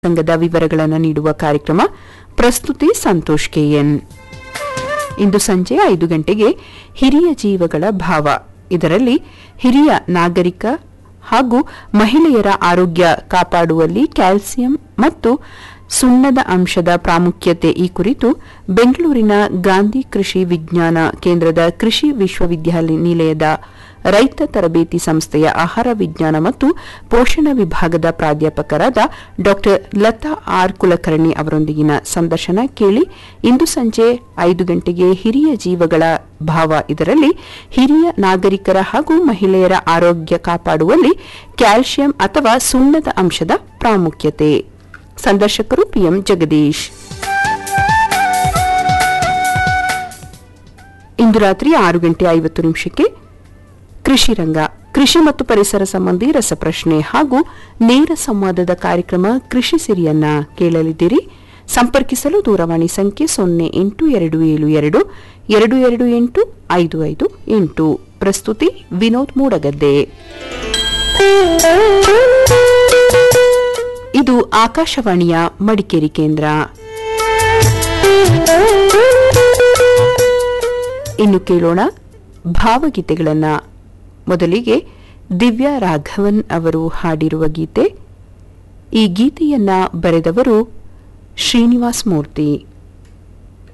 ಸಂಘದ ವಿವರಗಳನ್ನು ನೀಡುವ ಕಾರ್ಯಕ್ರಮ ಪ್ರಸ್ತುತಿ ಸಂತೋಷ್ ಕೆಎನ್ ಇಂದು ಸಂಜೆ ಐದು ಗಂಟೆಗೆ ಹಿರಿಯ ಜೀವಗಳ ಭಾವ ಇದರಲ್ಲಿ ಹಿರಿಯ ನಾಗರಿಕ ಹಾಗೂ ಮಹಿಳೆಯರ ಆರೋಗ್ಯ ಕಾಪಾಡುವಲ್ಲಿ ಕ್ಯಾಲ್ಸಿಯಂ ಮತ್ತು ಸುಣ್ಣದ ಅಂಶದ ಪ್ರಾಮುಖ್ಯತೆ ಈ ಕುರಿತು ಬೆಂಗಳೂರಿನ ಗಾಂಧಿ ಕೃಷಿ ವಿಜ್ಞಾನ ಕೇಂದ್ರದ ಕೃಷಿ ವಿಶ್ವವಿದ್ಯಾನಿಲಯದ ರೈತ ತರಬೇತಿ ಸಂಸ್ಥೆಯ ಆಹಾರ ವಿಜ್ಞಾನ ಮತ್ತು ಪೋಷಣ ವಿಭಾಗದ ಪ್ರಾಧ್ಯಾಪಕರಾದ ಡಾ ಲತಾ ಆರ್ ಕುಲಕರ್ಣಿ ಅವರೊಂದಿಗಿನ ಸಂದರ್ಶನ ಕೇಳಿ ಇಂದು ಸಂಜೆ ಐದು ಗಂಟೆಗೆ ಹಿರಿಯ ಜೀವಗಳ ಭಾವ ಇದರಲ್ಲಿ ಹಿರಿಯ ನಾಗರಿಕರ ಹಾಗೂ ಮಹಿಳೆಯರ ಆರೋಗ್ಯ ಕಾಪಾಡುವಲ್ಲಿ ಕ್ಯಾಲ್ಸಿಯಂ ಅಥವಾ ಸುಣ್ಣದ ಅಂಶದ ಪ್ರಾಮುಖ್ಯತೆ ಸಂದರ್ಶಕರು ಪಿಎಂ ಜಗದೀಶ್ ಇಂದು ರಾತ್ರಿ ಆರು ಗಂಟೆ ಐವತ್ತು ನಿಮಿಷಕ್ಕೆ ಕೃಷಿ ರಂಗ ಕೃಷಿ ಮತ್ತು ಪರಿಸರ ಸಂಬಂಧಿ ರಸಪ್ರಶ್ನೆ ಹಾಗೂ ನೇರ ಸಂವಾದದ ಕಾರ್ಯಕ್ರಮ ಕೃಷಿ ಸಿರಿಯನ್ನ ಕೇಳಲಿದ್ದೀರಿ ಸಂಪರ್ಕಿಸಲು ದೂರವಾಣಿ ಸಂಖ್ಯೆ ಸೊನ್ನೆ ಎಂಟು ಎರಡು ಏಳು ಎರಡು ಎರಡು ಎರಡು ಎಂಟು ಐದು ಐದು ಎಂಟು ಪ್ರಸ್ತುತಿ ವಿನೋದ್ ಮೂಡಗದ್ದೆ ಇದು ಆಕಾಶವಾಣಿಯ ಮಡಿಕೇರಿ ಕೇಂದ್ರ ಇನ್ನು ಕೇಳೋಣ ಭಾವಗೀತೆಗಳನ್ನ ಮೊದಲಿಗೆ ದಿವ್ಯಾ ರಾಘವನ್ ಅವರು ಹಾಡಿರುವ ಗೀತೆ ಈ ಗೀತೆಯನ್ನ ಬರೆದವರು ಶ್ರೀನಿವಾಸ್ ಮೂರ್ತಿ